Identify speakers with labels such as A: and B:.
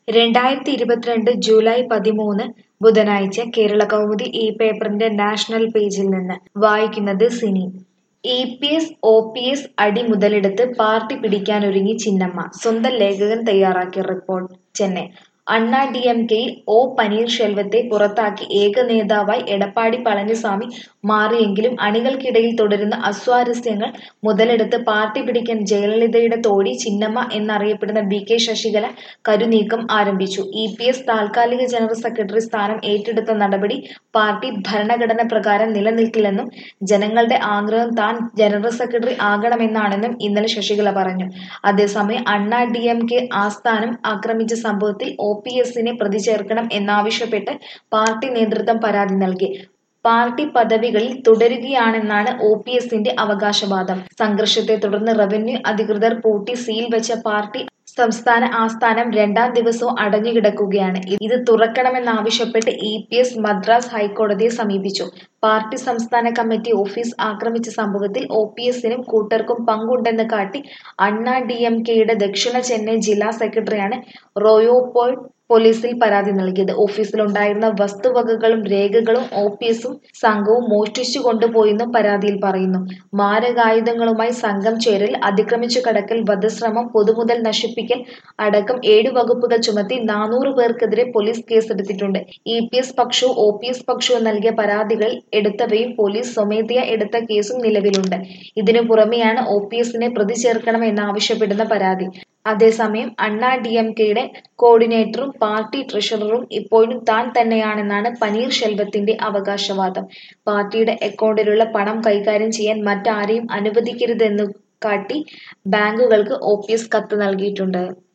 A: രണ്ടായിരത്തി ഇരുപത്തിരണ്ട് ജൂലൈ പതിമൂന്ന് ബുധനാഴ്ച കേരള കൗമുദി ഈ പേപ്പറിന്റെ നാഷണൽ പേജിൽ നിന്ന് വായിക്കുന്നത് Sini E P S O P S അടി മുതലെടുത്ത് പാർട്ടി പിടിക്കാനൊരുങ്ങി ചിന്നമ്മ സ്വന്തം ലേഖകൻ തയ്യാറാക്കിയ report Chennai Anna D M കെയിൽ ഒ പനീർശെൽവത്തെ പുറത്താക്കി ഏക നേതാവായി എടപ്പാടി പളനിസ്വാമി മാറിയെങ്കിലും അണികൾക്കിടയിൽ തുടരുന്ന അസ്വാരസ്യങ്ങൾ മുതലെടുത്ത് പാർട്ടി പിടിക്കാൻ ജയലളിതയുടെ തോഴി ചിന്നമ്മ എന്നറിയപ്പെടുന്ന വി കെ ശശികല കരുനീക്കം ആരംഭിച്ചു ഇ പി എസ് താൽക്കാലിക ജനറൽ സെക്രട്ടറി സ്ഥാനം ഏറ്റെടുത്ത നടപടി പാർട്ടി ഭരണഘടന പ്രകാരം നിലനിൽക്കില്ലെന്നും ജനങ്ങളുടെ ആഗ്രഹം താൻ ജനറൽ സെക്രട്ടറി ആകണമെന്നാണെന്നും ഇന്നലെ ശശികല പറഞ്ഞു അതേസമയം അണ്ണാ ഡി എം കെ ആസ്ഥാനം ആക്രമിച്ച സംഭവത്തിൽ ഒ പി എസിനെ പ്രതി ചേർക്കണം എന്നാവശ്യപ്പെട്ട് പാർട്ടി നേതൃത്വം പരാതി നൽകി പാർട്ടി പദവികളിൽ തുടരുകയാണെന്നാണ് ഒ പി എസിന്റെ അവകാശവാദം സംഘർഷത്തെ തുടർന്ന് റവന്യൂ അധികൃതർ പൂട്ടി സീൽ വെച്ച പാർട്ടി സംസ്ഥാന ആസ്ഥാനം രണ്ടാം ദിവസവും അടഞ്ഞുകിടക്കുകയാണ് ഇത് തുറക്കണമെന്നാവശ്യപ്പെട്ട് ഇ പി എസ് മദ്രാസ് ഹൈക്കോടതിയെ സമീപിച്ചു പാർട്ടി സംസ്ഥാന കമ്മിറ്റി ഓഫീസ് ആക്രമിച്ച സംഭവത്തിൽ ഒ പി എസിനും കൂട്ടർക്കും പങ്കുണ്ടെന്ന് കാട്ടി അണ്ണാ ഡി എം കെയുടെ ദക്ഷിണ ചെന്നൈ ജില്ലാ സെക്രട്ടറിയാണ് റോയോപോൾഡ് പോലീസിൽ പരാതി നൽകിയത് ഓഫീസിലുണ്ടായിരുന്ന വസ്തുവകകളും രേഖകളും ഒ പി എസും സംഘവും മോഷ്ടിച്ചു കൊണ്ടുപോയെന്നും പരാതിയിൽ പറയുന്നു മാരകായുധങ്ങളുമായി സംഘം ചേരൽ അതിക്രമിച്ചു കടക്കൽ വധശ്രമം പൊതുമുതൽ നശിപ്പിക്കൽ അടക്കം ഏഴു വകുപ്പുകൾ ചുമത്തി നാനൂറ് പേർക്കെതിരെ പോലീസ് കേസെടുത്തിട്ടുണ്ട് ഇ പി എസ് പക്ഷവും ഒ പി എസ് പക്ഷവും നൽകിയ പരാതികൾ എടുത്തവയും പോലീസ് സ്വമേധയാ എടുത്ത കേസും നിലവിലുണ്ട് ഇതിനു പുറമെയാണ് ഒ പി എസിനെ പ്രതി ചേർക്കണമെന്നാവശ്യപ്പെടുന്ന പരാതി അതേസമയം അണ്ണാ ഡി എം കെയുടെ കോർഡിനേറ്ററും പാർട്ടി ട്രഷററും ഇപ്പോഴും താൻ തന്നെയാണെന്നാണ് പനീർ ശെൽവത്തിന്റെ അവകാശവാദം പാർട്ടിയുടെ അക്കൗണ്ടിലുള്ള പണം കൈകാര്യം ചെയ്യാൻ മറ്റാരെയും അനുവദിക്കരുതെന്നു കാട്ടി ബാങ്കുകൾക്ക് ഒ പി എസ് കത്ത് നൽകിയിട്ടുണ്ട്